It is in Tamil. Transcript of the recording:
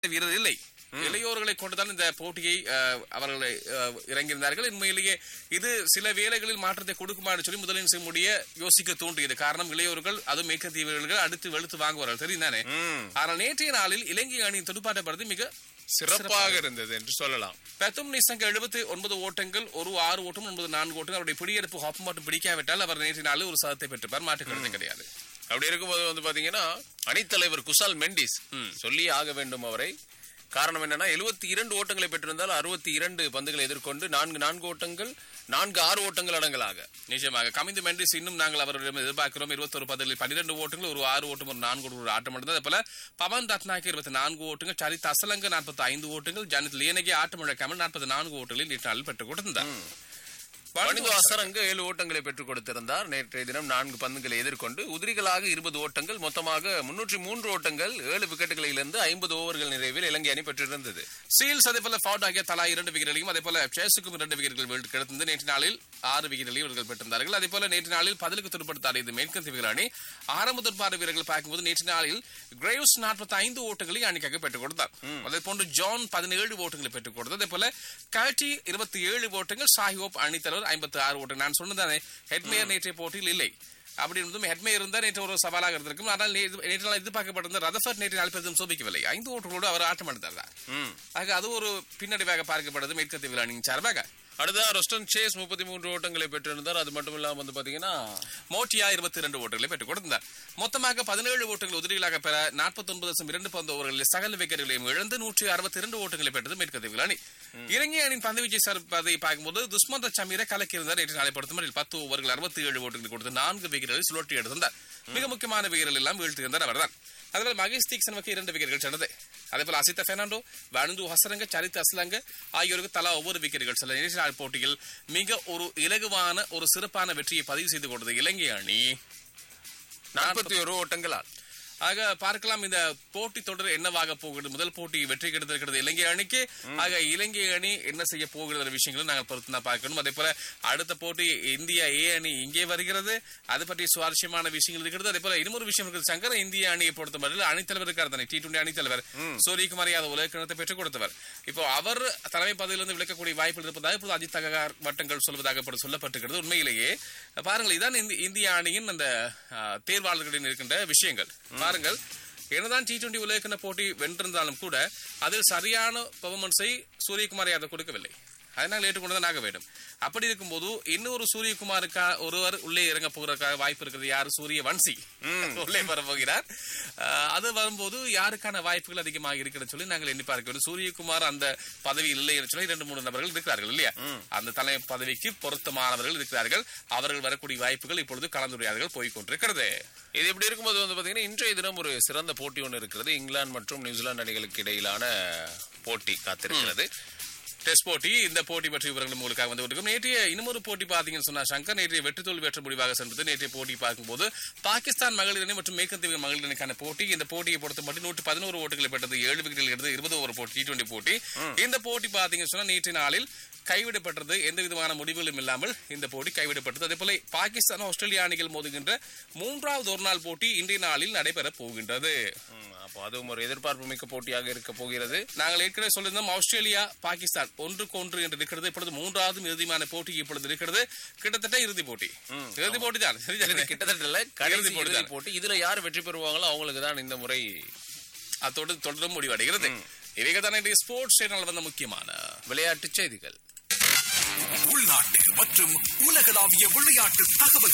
வீரர் இல்லை இளையோர்களை கொண்டுதான் இந்த போட்டியை அஹ், அவர்கள் அஹ், இறங்கியிருந்தார்கள் உண்மையிலேயே இது சில வேளைகளில் மாற்றத்தை கொடுக்குமாறு சொல்லி முதலின் செய்ய யோசிக்க தூண்டியது காரணம் இளையோர்கள் அதுவும் மேற்கத்திய வீரர்கள் அடுத்து வெளுத்து வாங்குவார்கள் தெரியுதானே ம். ஆனால் நேற்றைய நாளில் இலங்கை அணியின் துடுப்பாட்ட படுத்தி மிக சிறப்பாக இருந்தது என்று சொல்லலாம் பெத்தும் நிசங்க எழுபத்தி ஒன்பது ஓட்டங்கள் ஒரு ஆறு ஓட்டம் ஒன்பது நான்கு ஓட்டங்கள் அவருடைய பிடியெடுப்பு ஹாப் மட்டும் பிடிக்காவிட்டால் அவர் நேற்றைய நாளில் ஒரு சதத்தை பெற்றுப்பார் மாற்று கருத்து கிடையாது அப்படி இருக்கும்போது வந்து பாத்தீங்கன்னா அணித்தலைவர் குசால் மெண்டிஸ் சொல்லி ஆக வேண்டும் அவரை காரணம் என்னன்னா 72 இரண்டு ஓட்டங்களை பெற்றிருந்தால் அறுபத்தி இரண்டு பந்துகளை எதிர்கொண்டு நான்கு நான்கு ஓட்டங்கள் நான்கு ஆறு ஓட்டங்கள் அடங்கலாக நிச்சயமாக கமிந்து மெண்டிஸ் இன்னும் நாங்கள் அவரிடம் எதிர்பார்க்கிறோம் இருபத்தொரு பதிலில் பன்னிரண்டு ஓட்டங்கள் ஒரு ஆறு ஓட்டம் ஒரு நான்கு ஓட்டம் ஒரு ஆட்டம் எடுத்தது அதே போல பவன் ரத்னாக்கு இருபத்தி நான்கு ஓட்டங்கள் சரித் அசலங்க நாற்பத்தி ஐந்து ஓட்டங்கள் ஜானித் லியனகி ஆட்டம் இழக்காமல் நாற்பத்தி நான்கு ஓட்டங்களில் நேற்று நாளில் பெற்றுக் கொடுத்திருந்தார் வனிது அசரங்க ஏழு ஓட்டங்களை பெற்றுக் கொடுத்திருந்தார் நேற்றைய தினம் நான்கு பந்துகளை எதிர்கொண்டு உதிரிகளாக இருபது ஓட்டங்கள் மொத்தமாக முன்னூற்றி மூன்று ஓட்டங்கள் ஏழு விக்கெட்டுகளிலிருந்து ஐம்பது ஓவர்கள் நிறைவில் இலங்கை அணி பெற்றிருந்தது சீல்ஸ் அதே போல ஃபவுட் ஆகிய தலா இரண்டு விக்கெட்டுகளையும் அதே போல சேஸுக்கும் இரண்டு விக்கெட்டுகள் வீழ்ந்து கிடந்தது நேற்று நாளில் ஆறு விக்கெட்டுகளையும் இவர்கள் பெற்றிருந்தார்கள் அதே போல நேற்று நாளில் பதிலுக்கு துடுப்படுத்தார் இது மேற்கத்திய வீரர் அணி ஆரம்ப துடுப்பாட வீரர்கள் பார்க்கும்போது நேற்று நாளில் கிரேவ்ஸ் நாற்பத்தி ஐந்து ஓட்டங்களை அணிக்காக பெற்றுக் கொடுத்தார் அதே போன்று ஜான் பதினேழு ஓட்டங்களை பெற்றுக் கொடுத்தார் அதே போல காட்டி இருபத்தி ஏழு ஓட்டங்கள் சாஹிப் அணித்தலைவர் ஐம்பத்தி ஆறு ஓட்டங்கள் நான் சொன்னதானே ஹெட்மேயர் நேற்றைய போட்டியில் இல்லை அப்படி இருந்தும் ஹெட்மே இருந்தால் நேற்று ஒரு சவாலாக இருந்திருக்கும் ஆனால் நே- நேற்று நாள் எதிர்பார்க்கப்பட்டிருந்த ரதஃபர்ட் நேற்று நாள் பெரிதும் சோபிக்கவில்லை ஐந்து ஓட்டங்களோடு அவர் ஆட்டம் எடுத்தார் ம். ஆக அது ஒரு பின்னடைவாக பார்க்கப்படுது மேற்கத்திய விழாணியின் சார்பாக அடுத்த ரொஸ்டன் சேஸ் முப்பத்தி மூன்று ஓட்டங்களை பெற்றிருந்தார் அது மட்டும் இல்லாம வந்து பாத்தீங்கன்னா மோட்டியா இருபத்தி இரண்டு ஓட்டங்களை பெற்றுக் கொடுத்தார் மொத்தமாக பதினேழு ஓட்டங்கள் உதிரிகளாக பெற நாற்பத்தி ஒன்பது தசம் இரண்டு பந்து ஓவர்களில் சகல விக்கெட்டுகளையும் இழந்து நூற்றி அறுபத்தி இரண்டு ஓட்டங்களை பெற்றது மேற்கத்திய விழாணி இலங்கை அணியின் பந்து வீச்சை சார்பதை பார்க்கும்போது துஷ்மந்த சமீரை கலக்கியிருந்தார் நேற்று நாளை பொறுத்தமட்டில் பத்து ஓவர்கள் அறுபத்தி ஏழு ஓட்டங்களை கொடுத்து நான்கு விக்கெட்டுகளை சுழற்றி எடுத்திருந்தார் மிக முக்கியமான விக்கெட்டுகள் எல்லாம் வீழ்த்தியிருந்தார் அவர்தான் அதுபோல மகேஷ் தீக்ஷனுக்கு இரண்டு விக்கெட்டுகள் சென்றது அதேபோல அசித்த பெர்னாண்டோ வனந்து ஹசரங்க சரித் அஸ்லங்க ஆகியோருக்கு தலா ஒவ்வொரு விக்கெட்டுகள் செல்ல நேற்று நாள் போட்டியில் மிக ஒரு இலகுவான ஒரு சிறப்பான வெற்றியை பதிவு செய்து கொடுத்தது இலங்கை அணி நாற்பத்தி ஒரு ஓட்டங்களால் ஆக பார்க்கலாம் இந்த போட்டி தொடர் என்னவாக போகிறது முதல் போட்டி வெற்றி கிடைத்திருக்கிறது இலங்கை அணிக்கு ஆக இலங்கை அணி என்ன செய்ய போகிறது விஷயங்களும் நாங்கள் பொறுத்து தான் பார்க்கணும் அதே போல அடுத்த போட்டி இந்தியா ஏ அணி இங்கே வருகிறது அது பற்றி சுவாரஸ்யமான விஷயங்கள் இருக்கிறது அதே போல இன்னொரு விஷயம் இருக்குது சங்கர இந்திய அணியை பொறுத்தவரையில் அணித்தலைவர் இருக்கார் தானே டி டுவெண்டி அணித்தலைவர் சூரியகுமார் யாதவ் உலக கிணத்தை பெற்றுக் கொடுத்தவர் இப்போ அவர் தலைமை பதவியிலிருந்து விலக்கக்கூடிய வாய்ப்புகள் இருப்பதாக இப்போது அஜித் தககார் வட்டங்கள் சொல்வதாக இப்படி சொல்லப்பட்டிருக்கிறது உண்மையிலேயே பாருங்கள் இதான் இந்த- இந்திய அணியின் அந்த ஆ, தேர்வாளர்களின் இருக்கின்ற விஷயங்கள் பாருங்கள் என்னதான் டி டுவெண்டி உலகக்கிண போட்டி வென்றிருந்தாலும் கூட அதில் சரியான பெர்ஃபார்மன்ஸை சூரியகுமார் யாதவ் கொடுக்கவில்லை அதனால் ஏற்றுக்கொண்டுதான் ஆக வேண்டும் அப்படி இருக்கும்போது இன்னொரு சூரியகுமாருக்கா ஒருவர் உள்ளே இறங்க போகிறதுக்காக வாய்ப்பு இருக்கிறது யார் சூரிய வன்சி உள்ளே வர போகிறார் ஆஹ், அது வரும்போது யாருக்கான வாய்ப்புகள் அதிகமாக இருக்குன்னு சொல்லி நாங்கள் எண்ணி பார்க்க வேண்டும் சூரியகுமார் அந்த பதவியில் இல்லை என்று சொல்லி இரண்டு மூணு நபர்கள் இருக்கிறார்கள் இல்லையா அந்த தலைமை பதவிக்கு பொருத்தமானவர்கள் இருக்கிறார்கள் அவர்கள் வரக்கூடிய வாய்ப்புகள் இப்பொழுது கலந்துரையாடல்கள் போய்க் கொண்டிருக்கிறது இது இப்படி இருக்கும்போது வந்து பாத்தீங்கன்னா இன்றைய தினம் ஒரு சிறந்த போட்டி ஒன்று இருக்கிறது இங்கிலாந்து மற்றும் நியூசிலாந்து அணிகளுக்கு இடையிலான போட்டி காத்திருக்கிறது டெஸ்ட் போட்டி இந்த போட்டி பற்றி விவரங்கள் உங்களுக்காக வந்து கொண்டிருக்கும் நேற்றைய இன்னொரு போட்டி பார்த்தீங்கன்னு சொன்னா சங்கர் நேற்றைய வெற்றி தோல்வி வெற்ற முடிவாக சென்றது நேற்றைய போட்டி பார்க்கும்போது பாகிஸ்தான் மகளிர் அணி மற்றும் மேற்கத்திய மகளிர் அணிக்கான போட்டி இந்த போட்டியை பொறுத்த மட்டும் நூற்று பதினோரு ஓட்டுகளை பெற்றது ஏழு விக்கெட்டில் எடுத்து இருபது ஓவர் போட்டி டி டுவெண்டி போட்டி இந்த போட்டி பார்த்தீங்கன்னு சொன்னா நேற்றைய நாளில் கைவிடப்பட்டது எந்த விதமான முடிவுகளும் இல்லாமல் இந்த போட்டி கைவிடப்பட்டது அதே போல பாகிஸ்தான் ஆஸ்திரேலியா அணிகள் மோதுகின்ற மூன்றாவது ஒரு நாள் போட்டி இன்றைய நாளில் நடைபெற போகின்றது ம், அப்போ அதுவும் ஒரு எதிர்பார்ப்பு மிக்க போட்டியாக இருக்க போகிறது நாங்கள் ஏற்கனவே சொல்லியிருந்தோம் ஆஸ்திரேலியா பாகிஸ்தான் ஒன்றுக்கு ஒன்று என்று இருக்கிறது இப்பொழுது மூன்றாவது இறுதியான போட்டி இப்பொழுது இருக்கிறது கிட்டத்தட்ட இறுதி போட்டி இறுதி போட்டி தான் இது கிட்டத்தட்ட இல்ல கடைசி இறுதி போட்டி இறுதி தான். போட்டி இதுல யார் வெற்றி பெறுவாங்களோ அவங்களுக்கு தான் இந்த முறை அத்தோடு தொடரும் முடிவடைகிறது இவைகள் தான் இன்றைய ஸ்போர்ட்ஸ் சேனல் வந்த முக்கியமான விளையாட்டு செய்திகள் உள்நாட்டு மற்றும் உலகளாவிய விளையாட்டு தகவல்